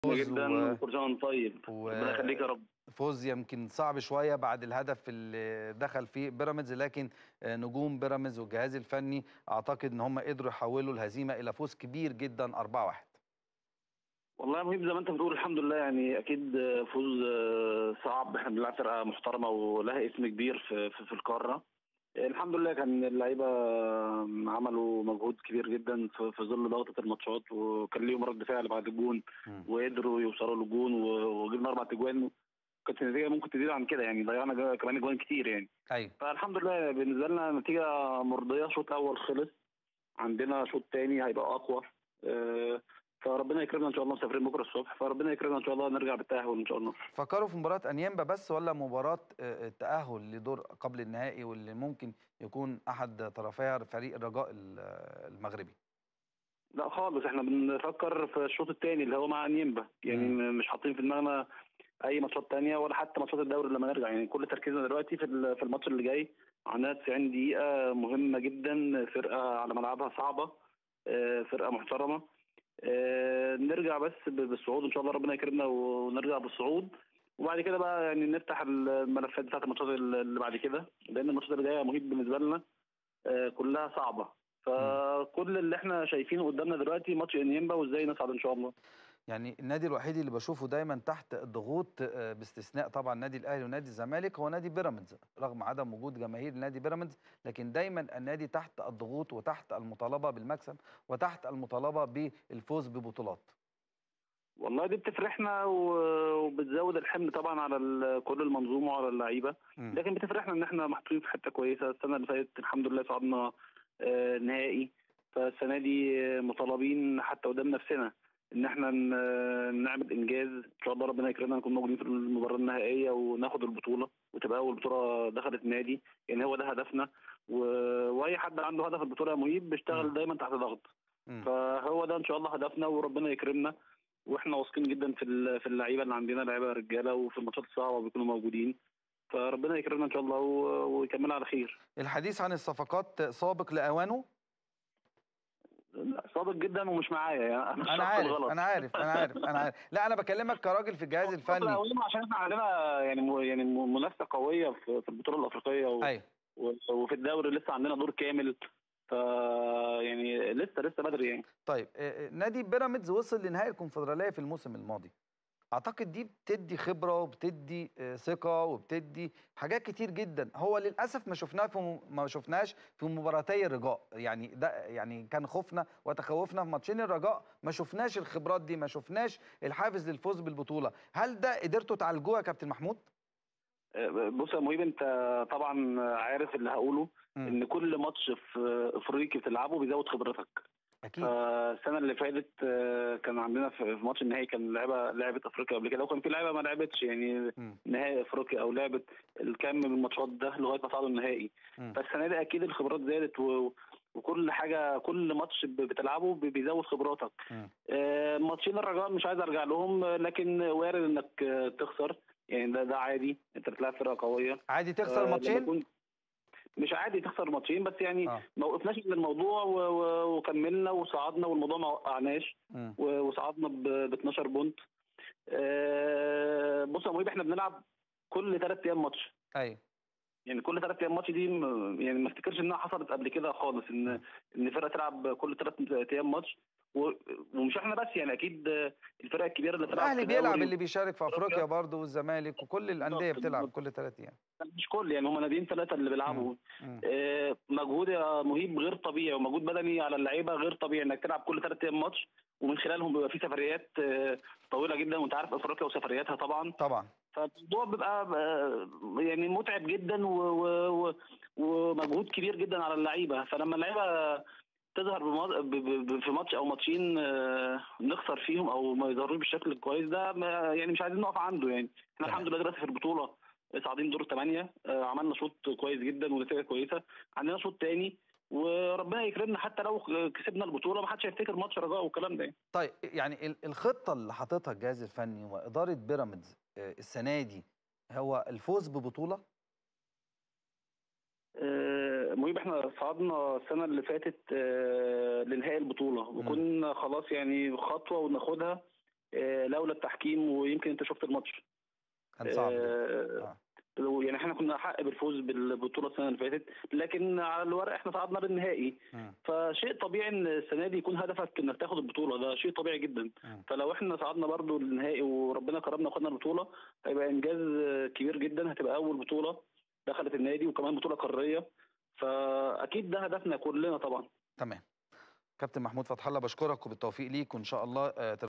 فوز جدا و- وكل سنه وانت طيب و- ربنا يخليك يا رب فوز يمكن صعب شويه بعد الهدف اللي دخل فيه بيراميدز لكن آه، نجوم بيراميدز والجهاز الفني اعتقد ان هم قدروا يحولوا الهزيمه الى فوز كبير جدا 4-1 والله يا مهيب زي ما انت بتقول الحمد لله يعني اكيد فوز صعب احنا بنلعب فرقه محترمه ولها اسم كبير في في, في القاره الحمد لله كان اللعيبه عملوا مجهود كبير جدا في, في ظل ضغطه الماتشات وكان ليهم رد فعل بعد الجون مم. وقدروا يوصلوا للجون و- وجبنا اربع اجوان كانت النتيجه ممكن تزيد عن كده يعني ضيعنا جا- كمان اجوان كتير يعني ايوه فالحمد لله بالنسبه لنا نتيجه مرضيه شوط اول خلص عندنا شوط تاني هيبقى اقوى آه، فربنا يكرمنا ان شاء الله مسافرين بكره الصبح فربنا يكرمنا ان شاء الله نرجع بالتاهل ان شاء الله فكروا في مباراه انيمبا بس ولا مباراه آه، التاهل لدور قبل النهائي واللي ممكن يكون احد طرفيها فريق الرجاء ال- المغربي لا خالص احنا بنفكر في الشوط الثاني اللي هو مع نيمبا يعني مم. مش حاطين في دماغنا اي ماتشات تانية ولا حتى ماتشات الدوري لما نرجع يعني كل تركيزنا دلوقتي في ال- في الماتش اللي جاي عندنا 90 دقيقة مهمة جدا فرقة على ملعبها صعبة آه، فرقة محترمة آه، نرجع بس ب- بالصعود ان شاء الله ربنا يكرمنا ونرجع بالصعود وبعد كده بقى يعني نفتح الملفات بتاعت الماتشات اللي بعد كده لان الماتشات اللي جايه مهيب بالنسبه لنا آه، كلها صعبه فكل اللي احنا شايفينه قدامنا دلوقتي ماتش انيمبا وازاي نصعد ان شاء الله يعني النادي الوحيد اللي بشوفه دايما تحت الضغوط آه، باستثناء طبعا النادي الاهلي ونادي الزمالك هو نادي بيراميدز رغم عدم وجود جماهير نادي بيراميدز لكن دايما النادي تحت الضغوط وتحت المطالبه بالمكسب وتحت المطالبه بالفوز ببطولات والله دي بتفرحنا و- وبتزود الحمل طبعا على ال- كل المنظومه وعلى اللعيبه مم. لكن بتفرحنا ان احنا محطوطين في حته كويسه السنه اللي فاتت الحمد لله صعدنا آه، نهائي فالسنه دي آه، مطالبين حتى قدام نفسنا ان احنا ن- نعمل انجاز ان شاء الله ربنا يكرمنا نكون موجودين في المباراه النهائيه وناخد البطوله وتبقى اول بطوله دخلت نادي يعني هو ده هدفنا و... واي حد عنده هدف البطوله يا مهيب مم. بيشتغل دايما تحت ضغط مم. فهو ده ان شاء الله هدفنا وربنا يكرمنا واحنا واثقين جدا في ال- في اللعيبه اللي عندنا لعيبه رجاله وفي الماتشات الصعبه بيكونوا موجودين فربنا يكرمنا ان شاء الله و- ويكملها على خير الحديث عن الصفقات سابق لاوانه لا، صادق جدا ومش معايا يعني انا انا الشخص عارف الغلط انا عارف انا عارف انا عارف لا انا بكلمك كراجل في الجهاز الفني الأولين عشان احنا عندنا يعني م- يعني م- منافسه قويه في في البطوله الافريقيه و... ايوه و- وفي الدوري لسه عندنا دور كامل ف يعني لسه لسه بدري يعني طيب آه، آه، نادي بيراميدز وصل لنهائي الكونفدراليه في الموسم الماضي اعتقد دي بتدي خبره وبتدي آه، ثقه وبتدي حاجات كتير جدا هو للاسف ما شفناه في م- ما شفناش في مباراتي الرجاء يعني ده يعني كان خوفنا وتخوفنا في ماتشين الرجاء ما شفناش الخبرات دي ما شفناش الحافز للفوز بالبطوله هل ده قدرتوا تعالجوه يا كابتن محمود بص يا مهيب انت طبعا عارف اللي هقوله مم. ان كل ماتش في افريقيا بتلعبه بيزود خبرتك اكيد فالسنه اللي فاتت آه، كان عندنا في في ماتش النهائي كان لعبه لعبه افريقيا قبل كده وكان في لعيبه ما لعبتش يعني مم. نهائي افريقيا او لعبه الكم من الماتشات ده لغايه ما صعدوا النهائي مم. فالسنه دي اكيد الخبرات زادت و... وكل حاجه كل ماتش ب- بتلعبه ب- بيزود خبراتك مم. آه، ماتشين الرجاء مش عايز ارجع لهم آه، لكن وارد انك آه، تخسر يعني ده ده عادي انت بتلعب فرقه قويه عادي آه، تخسر لما ماتشين يكون- مش عادي تخسر ماتشين بس يعني اه ما وقفناش من الموضوع و... و... وكملنا وصعدنا والموضوع ما وقعناش مم. و... وصعدنا ب... ب 12 بونت آه... بص يا مهيب احنا بنلعب كل ثلاث ايام ماتش ايوه يعني كل ثلاث ايام ماتش دي م... يعني ما افتكرش انها حصلت قبل كده خالص ان ان فرقه تلعب كل ثلاث ايام ماتش و... ومش احنا بس يعني اكيد آه، الفرق الكبيره اللي بتلعب الاهلي في بيلعب دوري اللي بيشارك في افريقيا أفريقيا. برضه والزمالك وكل الانديه بالظبط، بتلعب بالظبط. كل ثلاث ايام مش كل يعني هم ناديين ثلاثه اللي بيلعبوا مم. آه، مجهود يا مهيب غير طبيعي ومجهود بدني على اللعيبه غير طبيعي انك تلعب كل ثلاث ايام ماتش ومن خلالهم بيبقى في سفريات آه، طويله جدا وانت عارف افريقيا وسفرياتها طبعا طبعا فالموضوع بيبقى آه، يعني متعب جدا و- و- و- ومجهود كبير جدا على اللعيبه فلما اللعيبه تظهر بما- ب- ب- ب- في ماتش او ماتشين آه، نخسر فيهم او ما يظهروش بالشكل الكويس ده ما- يعني مش عايزين نقف عنده يعني احنا تمام. الحمد لله دلوقتي في البطوله صاعدين دور الثمانيه آه، عملنا شوط كويس جدا ونتيجه كويسه عندنا شوط تاني وربنا يكرمنا حتى لو كسبنا البطوله ما حدش هيفتكر ماتش رجاء والكلام ده يعني. طيب يعني ال- الخطه اللي حاططها الجهاز الفني واداره بيراميدز آه، السنه دي هو الفوز ببطوله آه، مهيب احنا صعدنا السنه اللي فاتت آه، لنهائي البطوله وكنا خلاص يعني خطوه وناخدها آه، لولا التحكيم ويمكن انت شفت الماتش كان صعب جدا. آه، آه. لو- يعني احنا كنا احق بالفوز بالبطوله السنه اللي فاتت لكن على الورق احنا صعدنا للنهائي مم. فشيء طبيعي ان السنه دي يكون هدفك انك تاخد البطوله ده شيء طبيعي جدا مم. فلو احنا صعدنا برضو للنهائي وربنا كرمنا وخدنا البطوله هيبقى انجاز كبير جدا هتبقى اول بطوله دخلت النادي وكمان بطوله قاريه فاكيد ده هدفنا كلنا طبعا تمام كابتن محمود فتح الله بشكرك وبالتوفيق ليك وان شاء الله آه،